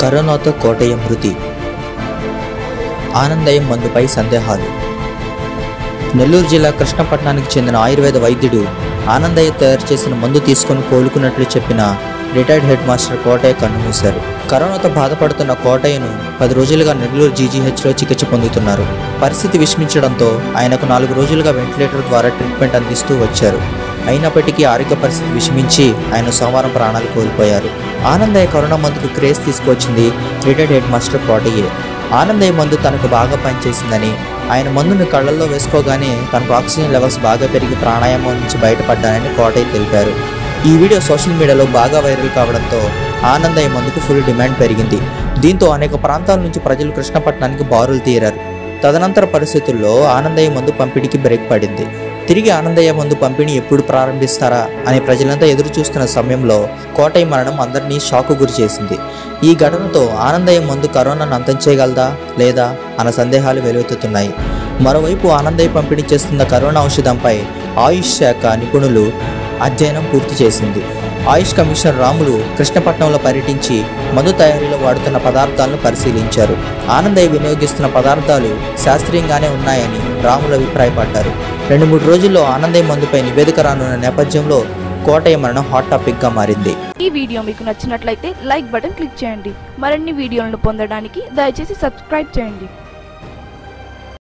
కరోనాతో కోటయ్య మృతి ఆనందయ్య మందుపై సందేహాలు నెల్లూరు జిల్లా కృష్ణపట్నానికి చెందిన ఆయుర్వేద వైద్యుడు ఆనందయ్య తయారు చేసిన మందు తీసుకొని కోలుకున్నట్లు చెప్పిన రిటైర్డ్ హెడ్ మాస్టర్ కోటయ్య కన్నుమూశారు కరోనాతో బాధపడుతున్న కోటయ్యను పది రోజులుగా నెల్లూరు జీజీహెచ్లో చికిత్స పొందుతున్నారు పరిస్థితి విషమించడంతో ఆయనకు నాలుగు రోజులుగా వెంటిలేటర్ ద్వారా ట్రీట్మెంట్ అందిస్తూ వచ్చారు అయినప్పటికీ ఆరోగ్య పరిస్థితి విషమించి ఆయన సోమవారం ప్రాణాలు కోల్పోయారు ఆనందయ్య కరోనా మందుకు క్రేజ్ తీసుకొచ్చింది రిటైర్డ్ హెడ్ మాస్టర్ కోటయ్యే ఆనందయ్య మందు తనకు బాగా పనిచేసిందని ఆయన మందుని కళ్ళల్లో వేసుకోగానే తనకు ఆక్సిజన్ లెవెల్స్ బాగా పెరిగి ప్రాణాయామం నుంచి బయటపడ్డానని కోటయ్య తెలిపారు ఈ వీడియో సోషల్ మీడియాలో బాగా వైరల్ కావడంతో ఆనందయ్య మందుకు ఫుల్ డిమాండ్ పెరిగింది దీంతో అనేక ప్రాంతాల నుంచి ప్రజలు కృష్ణపట్నానికి బారులు తీరారు తదనంతర పరిస్థితుల్లో ఆనందయ్య మందు పంపిణీకి బ్రేక్ పడింది తిరిగి ఆనందయ్య మందు పంపిణీ ఎప్పుడు ప్రారంభిస్తారా అని ప్రజలంతా ఎదురు చూస్తున్న సమయంలో కోటయ్య మరణం అందరినీ షాకు గురి చేసింది ఈ ఘటనతో ఆనందయ్య మందు కరోనాను అంతం చేయగలదా లేదా అన్న సందేహాలు వెలువెత్తుతున్నాయి మరోవైపు ఆనందయ్య పంపిణీ చేస్తున్న కరోనా ఔషధంపై ఆయుష్ శాఖ నిపుణులు అధ్యయనం పూర్తి చేసింది ఆయుష్ కమిషనర్ రాములు కృష్ణపట్నంలో పర్యటించి మందు తయారీలో వాడుతున్న పదార్థాలను పరిశీలించారు ఆనందయ్య వినియోగిస్తున్న పదార్థాలు శాస్త్రీయంగానే ఉన్నాయని రాములు అభిప్రాయపడ్డారు రెండు మూడు రోజుల్లో ఆనందయ్య మందుపై నివేదిక రానున్న నేపథ్యంలో కోటయ్య మరణం హాట్ టాపిక్గా మారింది ఈ వీడియో మీకు నచ్చినట్లయితే లైక్ బటన్ క్లిక్ చేయండి మరిన్ని వీడియోలను పొందడానికి దయచేసి సబ్స్క్రైబ్ చేయండి